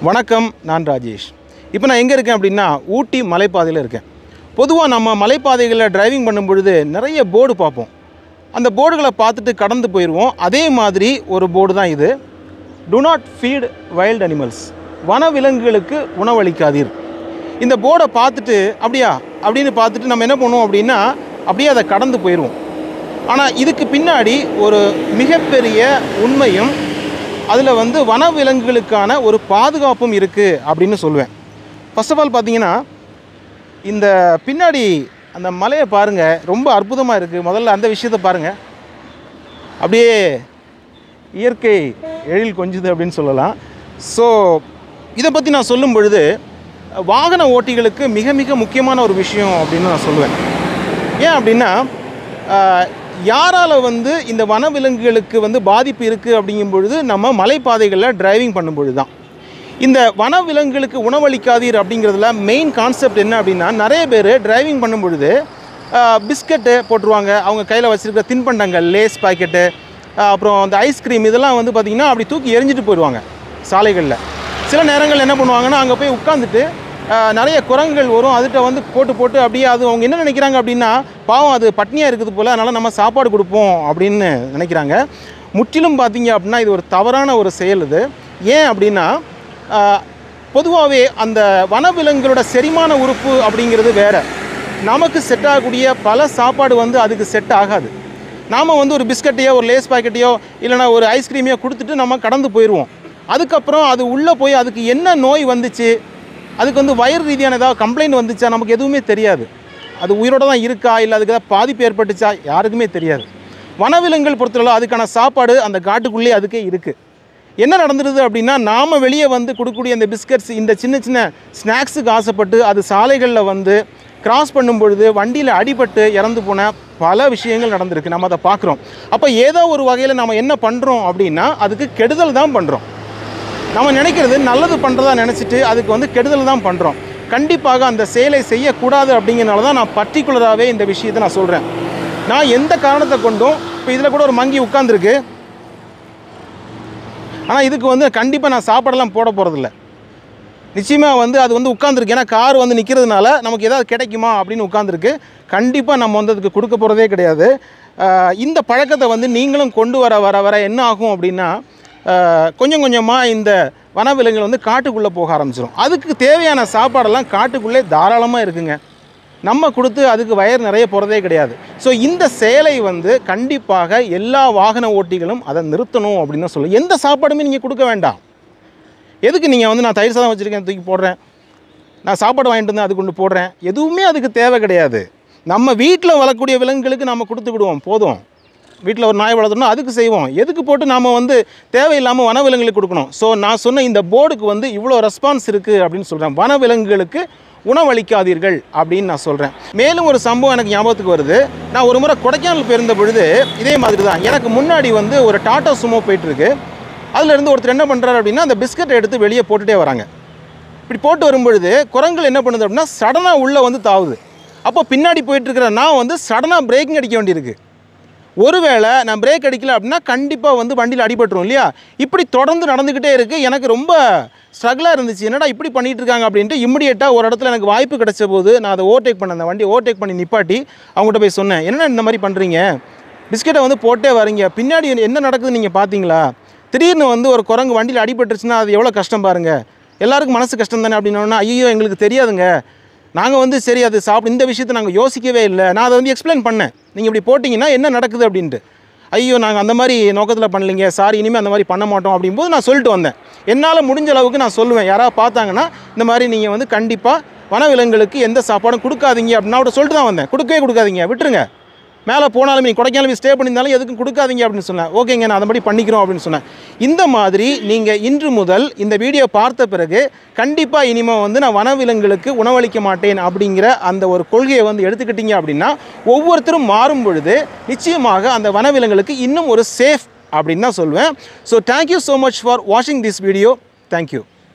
வணக்கம் நான் ராஜேஷ் இப்போ நான் எங்கே இருக்கேன் அப்படின்னா ஊட்டி மலைப்பாதையில் இருக்கேன் பொதுவாக நம்ம மலைப்பாதைகளில் டிரைவிங் பண்ணும் பொழுது நிறைய போர்டு பார்ப்போம் அந்த போர்டுகளை பார்த்துட்டு கடந்து போயிடுவோம் அதே மாதிரி ஒரு போர்டு தான் இது do not feed wild animals வனவிலங்குகளுக்கு உணவளிக்காதீர் இந்த போர்டை பார்த்துட்டு அப்படியா அப்படின்னு பார்த்துட்டு நம்ம என்ன பண்ணுவோம் அப்படின்னா அப்படியே அதை கடந்து போயிடுவோம் ஆனால் இதுக்கு பின்னாடி ஒரு மிகப்பெரிய உண்மையும் அதில் வந்து வனவிலங்குகளுக்கான ஒரு பாதுகாப்பும் இருக்குது அப்படின்னு சொல்லுவேன் ஃபர்ஸ்ட் ஆஃப் ஆல் பார்த்தீங்கன்னா இந்த பின்னாடி அந்த மலையை பாருங்கள் ரொம்ப அற்புதமாக இருக்குது முதல்ல அந்த விஷயத்தை பாருங்கள் அப்படியே இயற்கை எழில் கொஞ்சுது அப்படின்னு சொல்லலாம் ஸோ இதை பற்றி நான் சொல்லும் பொழுது வாகன ஓட்டிகளுக்கு மிக மிக முக்கியமான ஒரு விஷயம் அப்படின்னு நான் சொல்லுவேன் ஏன் அப்படின்னா ஆஹ், யாரால் வந்து இந்த வனவிலங்குகளுக்கு வந்து பாதிப்பு இருக்குது அப்படிங்கும் பொழுது நம்ம மலைப்பாதைகளில் டிரைவிங் பண்ணும் பொழுது தான் இந்த வனவிலங்குகளுக்கு உணவளிக்காதீர் அப்படிங்கிறதுல மெயின் கான்செப்ட் என்ன அப்படின்னா நிறைய பேர் டிரைவிங் பண்ணும் பொழுது பிஸ்கட்டு போட்டுருவாங்க அவங்க கையில் வச்சுருக்கிற தின்பண்டங்கள் லேஸ் பாக்கெட்டு அப்புறம் அந்த ஐஸ்கிரீம் இதெல்லாம் வந்து பார்த்திங்கன்னா அப்படி தூக்கி எரிஞ்சிட்டு போயிடுவாங்க சாலைகளில் சில நேரங்கள் என்ன பண்ணுவாங்கன்னா அங்கே போய் உட்காந்துட்டு ஆஹ், நிறைய குரங்குகள் வரும் அதுகிட்ட வந்து போட்டு போட்டு அப்படியே அது அவங்க என்ன நினைக்கிறாங்க அப்படின்னா பாவம் அது பட்னியாக இருக்குது போல் அதனால் நம்ம சாப்பாடு கொடுப்போம் அப்படின்னு நினைக்கிறாங்க முற்றிலும் பார்த்தீங்க அப்படின்னா இது ஒரு தவறான ஒரு செயல் இது ஏன் அப்படின்னா பொதுவாகவே அந்த வனவிலங்குகளோட செரிமான உறுப்பு அப்படிங்கிறது வேற நமக்கு செட் ஆகக்கூடிய பல சாப்பாடு வந்து அதுக்கு செட் ஆகாது நாம் வந்து ஒரு பிஸ்கட்டையோ ஒரு லேஸ் பாக்கெட்டையோ இல்லைனா ஒரு ஐஸ்கிரீமையோ கொடுத்துட்டு நம்ம கடந்து போயிடுவோம் அதுக்கப்புறம் அது உள்ளே போய் அதுக்கு என்ன நோய் வந்துச்சு அதுக்கு வந்து வயிறு ரீதியான ஏதாவது கம்ப்ளைண்ட் வந்துச்சா நமக்கு எதுவுமே தெரியாது அது உயிரோட தான் இருக்கா இல்லை அதுக்கு ஏதாவது பாதிப்பு ஏற்பட்டுச்சா யாருக்குமே தெரியாது வனவிலங்குகள் பொறுத்தளவு அதுக்கான சாப்பாடு அந்த காட்டுக்குள்ளேயே அதுக்கே இருக்குது என்ன நடந்துருது அப்படின்னா நாம் வெளியே வந்து கொடுக்கக்கூடிய அந்த பிஸ்கட்ஸ் இந்த சின்ன சின்ன ஸ்நாக்ஸுக்கு ஆசைப்பட்டு அது சாலைகளில் வந்து கிராஸ் பண்ணும் பொழுது வண்டியில் அடிபட்டு இறந்து போன பல விஷயங்கள் நடந்திருக்கு நம்ம அதை பார்க்குறோம் அப்போ ஏதோ ஒரு வகையில் நம்ம என்ன பண்ணுறோம் அப்படின்னா அதுக்கு கெடுதல் தான் பண்ணுறோம் நம்ம நினைக்கிறது நல்லது பண்ணுறதா நினச்சிட்டு அதுக்கு வந்து கெடுதல் தான் பண்ணுறோம் கண்டிப்பாக அந்த செயலை செய்யக்கூடாது அப்படிங்கிறனால தான் நான் பர்டிகுலராகவே இந்த விஷயத்தை நான் சொல்கிறேன் நான் எந்த காரணத்தை கொண்டும் இப்போ இதில் கூட ஒரு மங்கி உட்காந்துருக்கு ஆனால் இதுக்கு வந்து கண்டிப்பாக நான் சாப்பாடெல்லாம் போட போகிறதில்ல நிச்சயமாக வந்து அது வந்து உட்காந்துருக்கு ஏன்னா கார் வந்து நிற்கிறதுனால நமக்கு ஏதாவது கிடைக்குமா அப்படின்னு உட்காந்துருக்கு கண்டிப்பாக நம்ம வந்து அதுக்கு கொடுக்க போகிறதே கிடையாது ஆஹ் இந்த பழக்கத்தை வந்து நீங்களும் கொண்டு வர வர வர என்ன ஆகும் அப்படின்னா ஆஹ் கொஞ்சம் கொஞ்சமாக இந்த வனவிலங்குகள் வந்து காட்டுக்குள்ளே போக ஆரம்பிச்சிடும் அதுக்கு தேவையான சாப்பாடெல்லாம் காட்டுக்குள்ளே தாராளமாக இருக்குங்க நம்ம கொடுத்து அதுக்கு வயர் நிறைய போகிறதே கிடையாது ஸோ இந்த செயலை வந்து கண்டிப்பாக எல்லா வாகன ஓட்டிகளும் அதை நிறுத்தணும் அப்படின்னு தான் சொல்லுவேன் எந்த சாப்பாடுமே நீங்கள் கொடுக்க வேண்டாம் எதுக்கு நீங்கள் வந்து நான் தயிர் சாதம் வச்சுருக்கேன் தூக்கி போடுறேன் நான் சாப்பாடு வாங்கிட்டு வந்தேன் அது கொண்டு போடுறேன் எதுவுமே அதுக்கு தேவை கிடையாது நம்ம வீட்டில் வளர்க்கக்கூடிய விலங்குகளுக்கு நம்ம கொடுத்துக்கிடுவோம் போதும் வீட்டில் ஒரு நாய் வளர்த்தோம்னா அதுக்கு செய்வோம் எதுக்கு போட்டு நாம் வந்து தேவையில்லாமல் வனவிலங்குகளுக்கு கொடுக்கணும் ஸோ நான் சொன்ன இந்த போர்டுக்கு வந்து இவ்வளோ ரெஸ்பான்ஸ் இருக்குது அப்படின்னு சொல்கிறேன் வனவிலங்குகளுக்கு உணவளிக்காதீர்கள் அப்படின்னு நான் சொல்கிறேன் மேலும் ஒரு சம்பவம் எனக்கு ஞாபகத்துக்கு வருது நான் ஒரு முறை கொடைக்கானல் போயிருந்த பொழுது இதே மாதிரி தான் எனக்கு முன்னாடி வந்து ஒரு டாட்டா சுமோ போயிட்டுருக்கு அதுல இருந்து ஒருத்தர் என்ன பண்ணுறாரு அப்படின்னா அந்த பிஸ்கட்டை எடுத்து வெளியே போட்டுட்டே வராங்க இப்படி போட்டு வரும்பொழுது குரங்குகள் என்ன பண்ணுது அப்படின்னா சடனாக உள்ளே வந்து தாவுது அப்போ பின்னாடி போயிட்டு இருக்கிற நான் வந்து சடனாக பிரேக்கிங் அடிக்க வேண்டியிருக்கு ஒருவேளை நான் பிரேக் அடிக்கல அப்படின்னா கண்டிப்பாக வந்து வண்டியில் அடிபட்டுரும் இல்லையா இப்படி தொடர்ந்து நடந்துக்கிட்டே இருக்குது எனக்கு ரொம்ப ஸ்ட்ரகிளாக இருந்துச்சு என்னடா இப்படி பண்ணிட்டு இருக்காங்க அப்படின்ட்டு இம்மிடியேட்டாக ஒரு இடத்துல எனக்கு வாய்ப்பு கிடைச்ச போது நான் அதை ஓவர்டேக் பண்ண அந்த வண்டி ஓவர்டேக் பண்ணி நிப்பாட்டி அவங்ககிட்ட போய் சொன்னேன் என்ன இந்த மாதிரி பண்ணுறீங்க பிஸ்கெட்டை வந்து போட்டே வரீங்க பின்னாடி என்ன நடக்குதுன்னு நீங்கள் பார்த்தீங்களா திடீர்னு வந்து ஒரு குரங்கு வண்டியில் அடிபட்டுருச்சுன்னா அது எவ்வளோ கஷ்டம் பாருங்கள் எல்லாருக்கும் மனசு கஷ்டம் தானே அப்படின்னா ஐயோ எங்களுக்கு தெரியாதுங்க நாங்கள் வந்து சரி அது சாப்பிட இந்த விஷயத்தை நாங்கள் யோசிக்கவே இல்லை நான் அதை வந்து எக்ஸ்பிளைன் பண்ணேன் நீங்கள் இப்படி போட்டிங்கன்னா என்ன நடக்குது அப்படின்ட்டு ஐயோ நாங்கள் அந்த மாதிரி நோக்கத்தில் பண்ணலைங்க சாரி இனிமேல் அந்த மாதிரி பண்ண மாட்டோம் அப்படிங்கும்போது நான் சொல்லிட்டு வந்தேன் என்னால் முடிஞ்ச அளவுக்கு நான் சொல்லுவேன் யாராவது பார்த்தாங்கன்னா இந்த மாதிரி நீங்கள் வந்து கண்டிப்பாக வனவிலங்குகளுக்கு எந்த சாப்பாடும் கொடுக்காதீங்க அப்படின்னு அவட்ட சொல்லிட்டு தான் வந்தேன் கொடுக்கவே கொடுக்காதீங்க விட்டுருங்க மேலே போனாலும் நீ கொடைக்கானல் ஸ்டே பண்ணியிருந்தாலும் எதுக்கும் கொடுக்காதீங்க அப்படின்னு சொன்னேன் ஓகேங்க நான் அந்த மாதிரி பண்ணிக்கிறோம் அப்படின்னு சொன்னேன் இந்த மாதிரி நீங்கள் இன்று முதல் இந்த வீடியோ பார்த்த பிறகு கண்டிப்பாக இனிமேல் வந்து நான் வனவிலங்குகளுக்கு உணவளிக்க மாட்டேன் அப்படிங்கிற அந்த ஒரு கொள்கையை வந்து எடுத்துக்கிட்டீங்க அப்படின்னா ஒவ்வொருத்தரும் மாறும் பொழுது நிச்சயமாக அந்த வனவிலங்குகளுக்கு இன்னும் ஒரு சேஃப் அப்படின்னு தான் சொல்லுவேன் so thank you so much for வாட்சிங் திஸ் வீடியோ தேங்க்யூ